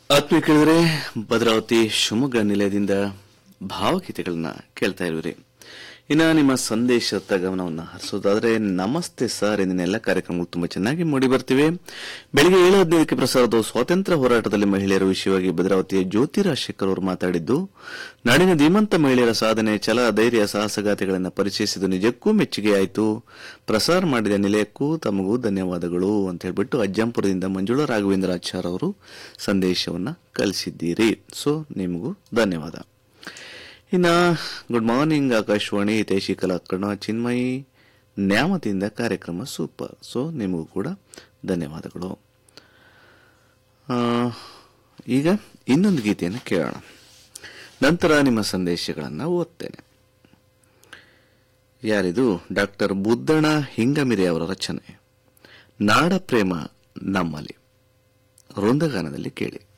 ಆತ್ಮೀಯ ಕೇಳಿದ್ರೆ ಭದ್ರಾವತಿ ಶಿವಮೊಗ್ಗ ನಿಲಯದಿಂದ ಭಾವಗೀತೆಗಳನ್ನ ಕೇಳ್ತಾ ಇರುವಿರಿ ಇನ್ನ ನಿಮ್ಮ ಸಂದೇಶದ ಗಮನವನ್ನ ಹರಿಸೋದಾದ್ರೆ ನಮಸ್ತೆ ಸರ್ ಇಂದಿನ ಎಲ್ಲ ಕಾರ್ಯಕ್ರಮಗಳು ತುಂಬಾ ಚೆನ್ನಾಗಿ ಮೂಡಿ ಬರ್ತಿವೆ ಬೆಳಿಗ್ಗೆ ಏಳು ಹದಿನೈದಕ್ಕೆ ಪ್ರಸಾರದ ಸ್ವಾತಂತ್ರ್ಯ ಹೋರಾಟದಲ್ಲಿ ಮಹಿಳೆಯರ ವಿಷಯವಾಗಿ ಭದ್ರಾವತಿಯ ಜ್ಯೋತಿ ರಾಜಶೇಖರ್ ಅವರು ಮಾತಾಡಿದ್ದು ನಾಡಿನ ಧೀಮಂತ ಮಹಿಳೆಯರ ಸಾಧನೆ ಛಲ ಧೈರ್ಯ ಸಾಹಸಗಾತಿಗಳನ್ನು ಪರಿಚಯಿಸಿದ್ದು ನಿಜಕ್ಕೂ ಮೆಚ್ಚುಗೆಯಾಯಿತು ಪ್ರಸಾರ ಮಾಡಿದ ನಿಲಯಕ್ಕೂ ತಮಗೂ ಧನ್ಯವಾದಗಳು ಅಂತ ಹೇಳ್ಬಿಟ್ಟು ಅಜ್ಜಂಪುರದಿಂದ ಮಂಜುಳಾ ರಾಘವೇಂದ್ರಾಚಾರ್ ಅವರು ಸಂದೇಶವನ್ನ ಕಳಿಸಿದ್ದೀರಿ ಸೊ ನಿಮಗೂ ಧನ್ಯವಾದ ಇನ್ನ ಗುಡ್ ಮಾರ್ನಿಂಗ್ ಆಕಾಶವಾಣಿ ಹಿತೈಷಿ ಕಲಾಕರಣ ಚಿನ್ಮಯಿ ನ್ಯಾಮತಿಯಿಂದ ಕಾರ್ಯಕ್ರಮ ಸೂಪರ್ ಸೊ ನಿಮಗೂ ಕೂಡ ಧನ್ಯವಾದಗಳು ಆ, ಈಗ ಇನ್ನೊಂದು ಗೀತೆಯನ್ನು ಕೇಳೋಣ ನಂತರ ನಿಮ್ಮ ಸಂದೇಶಗಳನ್ನು ಓದ್ತೇನೆ ಯಾರಿದು ಡಾಕ್ಟರ್ ಬುದ್ದಣ ಹಿಂಗಮಿರೆ ಅವರ ರಚನೆ ನಾಡ ಪ್ರೇಮ ನಮ್ಮಲ್ಲಿ ವೃಂದಗಾನದಲ್ಲಿ ಕೇಳಿ